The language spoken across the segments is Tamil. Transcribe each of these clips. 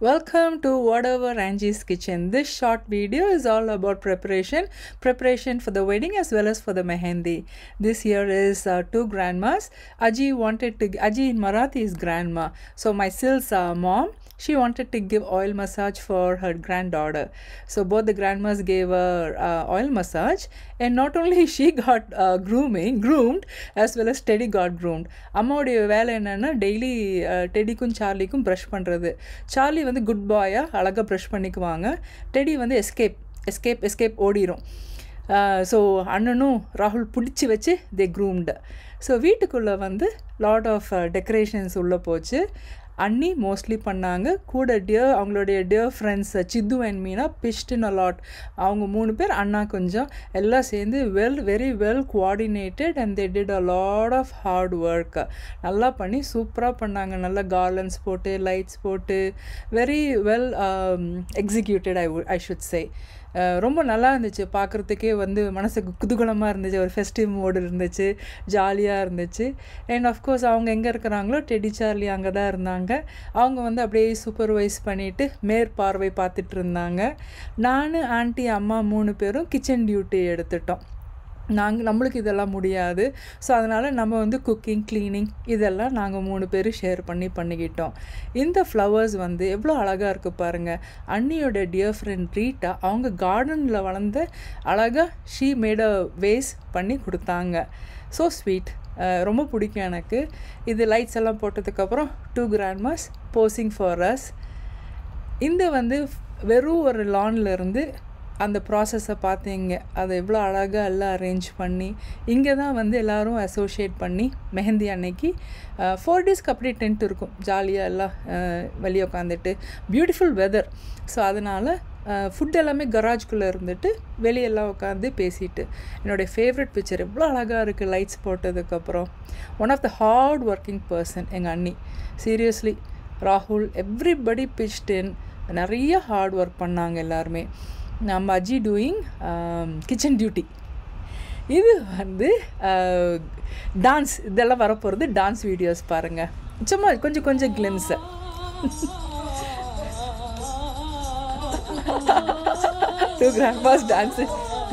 Welcome to Whatever Angie's Kitchen. This short video is all about preparation, preparation for the wedding as well as for the mehendi. This year is uh, two grandmas. Aji wanted to, Aji in Marathi is grandma. So my Sil's uh, mom, she wanted to give oil massage for her granddaughter. So both the grandmas gave her uh, oil massage, and not only she got uh, grooming, groomed, as well as Teddy got groomed. அம்மாவுடைய வேலை என்னென்னா டெய்லி டெடிக்கும் சார்லிக்கும் ப்ரஷ் பண்ணுறது சார்லி வந்து குட் பாயாக அழகாக ப்ரஷ் பண்ணிக்குவாங்க டெடி வந்து எஸ்கேப் எஸ்கேப் எஸ்கேப் ஓடிரும் ஸோ அண்ணனும் ராகுல் பிடிச்சி வச்சு தே க்ரூம்டு ஸோ வீட்டுக்குள்ளே வந்து லாட் ஆஃப் டெக்கரேஷன்ஸ் உள்ளே போச்சு அண்ணி மோஸ்ட்லி பண்ணாங்க கூட டியர் அவங்களுடைய dear friends Siddhu and Meena பிஸ்டின் அலாட் அவங்க மூணு பேர் அண்ணா கொஞ்சம் எல்லாம் சேர்ந்து well very well coordinated and they did a lot of hard work நல்லா பண்ணி சூப்பராக பண்ணாங்க நல்லா கார்லன்ஸ் போட்டு லைட்ஸ் போட்டு very well executed I I should say ரொம்ப நல்லா இருந்துச்சு பார்க்குறதுக்கே வந்து மனசுக்கு குதூகலமாக இருந்துச்சு ஒரு ஃபெஸ்டிவ் மோடு இருந்துச்சு ஜாலியாக இருந்துச்சு அண்ட் அஃப்கோர்ஸ் அவங்க எங்கே இருக்கிறாங்களோ டெடி சார்லி அங்கே தான் இருந்தாங்க அவங்க வந்து அப்படியே சூப்பர்வைஸ் பண்ணிவிட்டு மேற்பார்வை பார்த்துட்டு இருந்தாங்க நான் ஆண்டி அம்மா மூணு பேரும் கிச்சன் டியூட்டி எடுத்துட்டோம் நாங்கள் நம்மளுக்கு இதெல்லாம் முடியாது ஸோ அதனால் நம்ம வந்து குக்கிங் க்ளீனிங் இதெல்லாம் நாங்கள் மூணு பேர் ஷேர் பண்ணி பண்ணிக்கிட்டோம் இந்த ஃப்ளவர்ஸ் வந்து எவ்வளோ அழகாக இருக்குது பாருங்கள் அண்ணியோட டியர் ஃப்ரெண்ட் ரீட்டா அவங்க கார்டனில் வளர்ந்த அழகாக ஷீ மேட் அ வேஸ் பண்ணி கொடுத்தாங்க ஸோ ஸ்வீட் ரொம்ப பிடிக்கும் எனக்கு இது லைட்ஸ் எல்லாம் போட்டதுக்கப்புறம் two grandmas posing for us இந்த வந்து வெறும் ஒரு லான்லேருந்து அந்த ப்ராசஸை பார்த்தீங்க அதை எவ்வளோ அழகாக எல்லாம் அரேஞ்ச் பண்ணி இங்கே தான் வந்து எல்லோரும் அசோசியேட் பண்ணி மெஹந்தி அன்னைக்கு ஃபோர் டேஸ்க்கு அப்படியே டென்ட் இருக்கும் ஜாலியாக எல்லாம் வெளியே உட்காந்துட்டு பியூட்டிஃபுல் வெதர் ஸோ அதனால் ஃபுட் எல்லாமே கராஜ்குள்ளே இருந்துட்டு வெளியெல்லாம் உட்காந்து பேசிட்டு என்னுடைய ஃபேவரட் பிக்சர் எவ்வளோ அழகாக இருக்குது லைட்ஸ் போட்டதுக்கப்புறம் one of the hard working person எங்கள் அண்ணி சீரியஸ்லி ராகுல் எவ்ரிபடி பிச்டின் நிறைய ஹார்ட் ஒர்க் பண்ணாங்க எல்லாருமே நம்ம அஜி டூயிங் கிச்சன் டியூட்டி இது வந்து டான்ஸ் இதெல்லாம் வரப்போகிறது டான்ஸ் வீடியோஸ் பாருங்கள் சும்மா கொஞ்சம் கொஞ்சம் glimpse two grandmas dance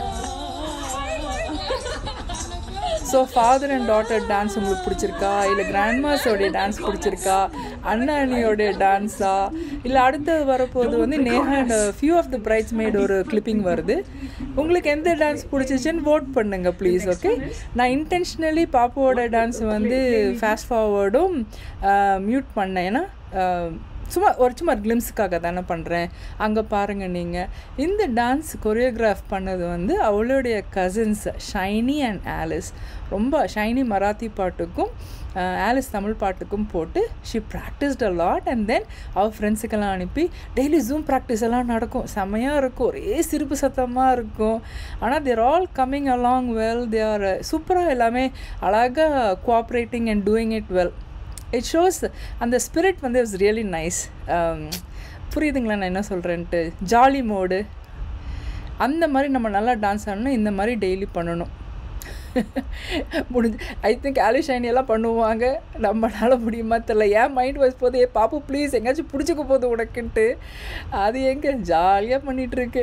so father and daughter dance உங்களுக்கு பிடிச்சிருக்கா இல்லை கிராண்ட்மாஸோடைய டான்ஸ் பிடிச்சிருக்கா அண்ணா அண்ணியோடைய டான்ஸா இல்லை அடுத்து வரப்போது வந்து Neha and few of the brides made ஒரு கிளிப்பிங் வருது உங்களுக்கு எந்த டான்ஸ் பிடிச்சிச்சின்னு ஓட் பண்ணுங்கள் ப்ளீஸ் ஓகே நான் இன்டென்ஷ்னலி பாப்பாவோட டான்ஸ் வந்து ஃபாஸ்ட் ஃபார்வர்டும் மியூட் பண்ணேன் ஏன்னா சும்மா ஒரு சும்மா கிளிம்ஸுக்காக தானே பண்ணுறேன் அங்கே பாருங்கள் நீங்கள் இந்த டான்ஸ் கொரியோகிராஃப் பண்ணது வந்து அவளுடைய கசின்ஸ் ஷைனி அண்ட் ஆலிஸ் ரொம்ப ஷைனி மராத்தி பாட்டுக்கும் ஆலிஸ் தமிழ் பாட்டுக்கும் போட்டு she practised a lot and then அவள் ஃப்ரெண்ட்ஸுக்கெல்லாம் அனுப்பி டெய்லி ஜூம் ப்ராக்டிஸ் எல்லாம் நடக்கும் செம்மையாக இருக்கும் ஒரே சிரிப்பு சத்தமாக இருக்கும் ஆனால் there all coming along well they are சூப்பராக எல்லாமே அழகாக cooperating and doing it well it shows அந்த ஸ்பிரிட் வந்து இட்ஸ் ரியலி நைஸ் புரியுதுங்களா நான் என்ன சொல்கிறேன்ட்டு ஜாலி மோடு அந்த மாதிரி நம்ம நல்லா டான்ஸ் ஆடணும் இந்த மாதிரி டெய்லி பண்ணணும் முடிஞ்சு ஐ திங்க் ஆலிஷைனி எல்லாம் பண்ணுவாங்க நம்மளால முடியுமா தெரில ஏன் மைண்ட் வாய்ஸ் போது ஏ பாப்பு ப்ளீஸ் எங்கேயாச்சும் பிடிச்சிக்க போகுது உனக்குன்ட்டு அது எங்கே ஜாலியாக பண்ணிகிட்ருக்கு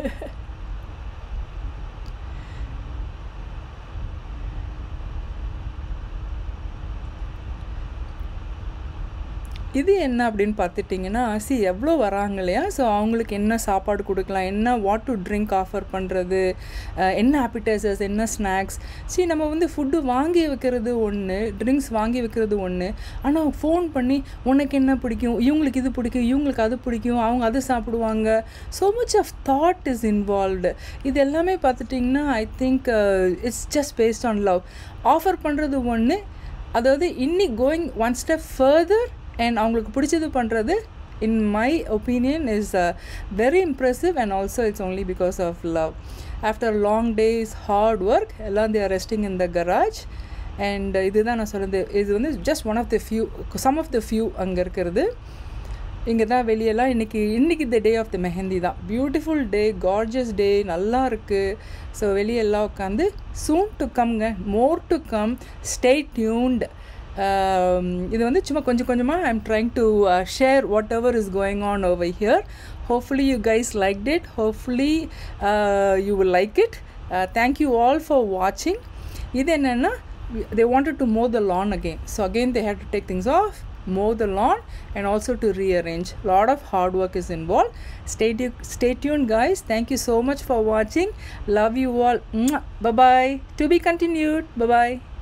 இது என்ன அப்படின்னு பார்த்துட்டிங்கன்னா சி எவ்வளோ வராங்க இல்லையா ஸோ அவங்களுக்கு என்ன சாப்பாடு கொடுக்கலாம் என்ன வாட் டு ட்ரிங்க் ஆஃபர் பண்ணுறது என்ன ஆப்பிடைசர்ஸ் என்ன ஸ்நாக்ஸ் சி நம்ம வந்து ஃபுட்டு வாங்கி வைக்கிறது ஒன்று ட்ரிங்க்ஸ் வாங்கி வைக்கிறது ஒன்று ஆனால் ஃபோன் பண்ணி உனக்கு என்ன பிடிக்கும் இவங்களுக்கு இது பிடிக்கும் இவங்களுக்கு அது பிடிக்கும் அவங்க அது சாப்பிடுவாங்க so much of that is involved இது எல்லாமே பார்த்துட்டிங்கன்னா I think it's just based on love offer பண்ணுறது ஒன்று அதாவது இன்னி going one step further and அவங்களுக்கு பிடிச்சது பண்ணுறது in my opinion is very impressive and also it's only because of love after long days hard work எல்லாம் there resting in the garage and இதுதான் நான் சொல்கிறது இது வந்து just one of the few some of the few அங்கே இருக்கிறது இங்கே தான் வெளியெல்லாம் இன்றைக்கி இன்றைக்கி த டே ஆஃப் த மெஹந்தி தான் பியூட்டிஃபுல் டே கார்ஜஸ் டே நல்லா இருக்குது ஸோ வெளியெல்லாம் உட்காந்து சூன் டு கம்ங்க more to come stay tuned இது வந்து சும்மா கொஞ்சம் கொஞ்சமாக I'm trying to share whatever is going on over here hopefully you guys like it hopefully you will like it thank you all for வாட்சிங் இது என்னென்னா they wanted to mow the lawn again so again they had to take things off mow the lawn and also to rearrange lot of hard work is involved stay, tu- stay tuned guys thank you so much for watching love you all bye bye to be continued bye bye